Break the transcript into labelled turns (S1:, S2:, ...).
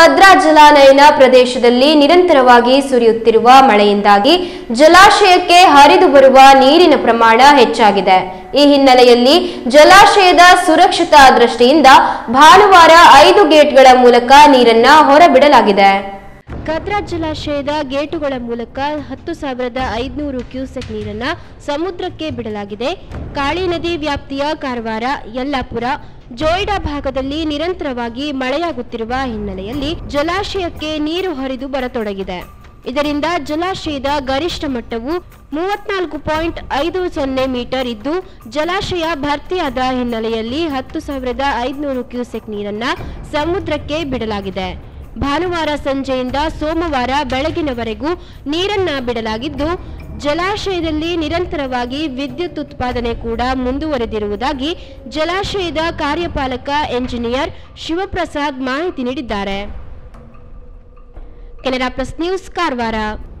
S1: ಕದ್ರಾ ಜಲಾನಯನ ಪ್ರದೇಶದಲ್ಲಿ ನಿರಂತರವಾಗಿ ಸುರಿಯುತ್ತಿರುವ ಮಳೆಯಿಂದಾಗಿ ಜಲಾಶಯಕ್ಕೆ ಹರಿದು ಬರುವ ನೀರಿನ ಪ್ರಮಾಣ ಹೆಚ್ಚಾಗಿದೆ ಈ ಹಿನ್ನೆಲೆಯಲ್ಲಿ ಜಲಾಶಯದ ಸುರಕ್ಷತಾ ದೃಷ್ಟಿಯಿಂದ ಭಾನುವಾರ ಐದು ಗೇಟ್ಗಳ ಮೂಲಕ ನೀರನ್ನ ಹೊರಬಿಡಲಾಗಿದೆ ಕದ್ರಾ ಜಲಾಶಯದ ಗೇಟುಗಳ ಮೂಲಕ ಹತ್ತು ಸಾವಿರದ ಐದುನೂರು ಕ್ಯೂಸೆಕ್ ನೀರನ್ನ ಸಮುದ್ರಕ್ಕೆ ಬಿಡಲಾಗಿದೆ ಕಾಳಿ ನದಿ ವ್ಯಾಪ್ತಿಯ ಕಾರವಾರ ಯಲ್ಲಾಪುರ ಜೋಯಿಡಾ ಭಾಗದಲ್ಲಿ ನಿರಂತರವಾಗಿ ಮಳೆಯಾಗುತ್ತಿರುವ ಹಿನ್ನೆಲೆಯಲ್ಲಿ ಜಲಾಶಯಕ್ಕೆ ನೀರು ಹರಿದು ಬರತೊಡಗಿದೆ ಇದರಿಂದ ಜಲಾಶಯದ ಗರಿಷ್ಠ ಮಟ್ಟವು ಮೂವತ್ನಾಲ್ಕು ಪಾಯಿಂಟ್ ಐದು ಸೊನ್ನೆ ಮೀಟರ್ ಇದ್ದು ಜಲಾಶಯ ಭರ್ತಿಯಾದ ಹಿನ್ನೆಲೆಯಲ್ಲಿ ಹತ್ತು ಸಾವಿರದ ಐದುನೂರು ಕ್ಯೂಸೆಕ್ ನೀರನ್ನ ಸಮುದ್ರಕ್ಕೆ ಬಿಡಲಾಗಿದೆ ಭಾನುವಾರ ಸಂಜೆಯಿಂದ ಸೋಮವಾರ ಬೆಳಗಿನವರೆಗೂ ನೀರನ್ನ ಬಿಡಲಾಗಿದ್ದು ಜಲಾಶಯದಲ್ಲಿ ನಿರಂತರವಾಗಿ ವಿದ್ಯುತ್ ಉತ್ಪಾದನೆ ಕೂಡ ಮುಂದುವರೆದಿರುವುದಾಗಿ ಜಲಾಶಯದ ಕಾರ್ಯಪಾಲಕ ಎಂಜಿನಿಯರ್ ಶಿವಪ್ರಸಾದ್ ಮಾಹಿತಿ ನೀಡಿದ್ದಾರೆ ಕೆನರಾ ಪ್ಲಸ್ ನ್ಯೂಸ್ ಕಾರವಾರ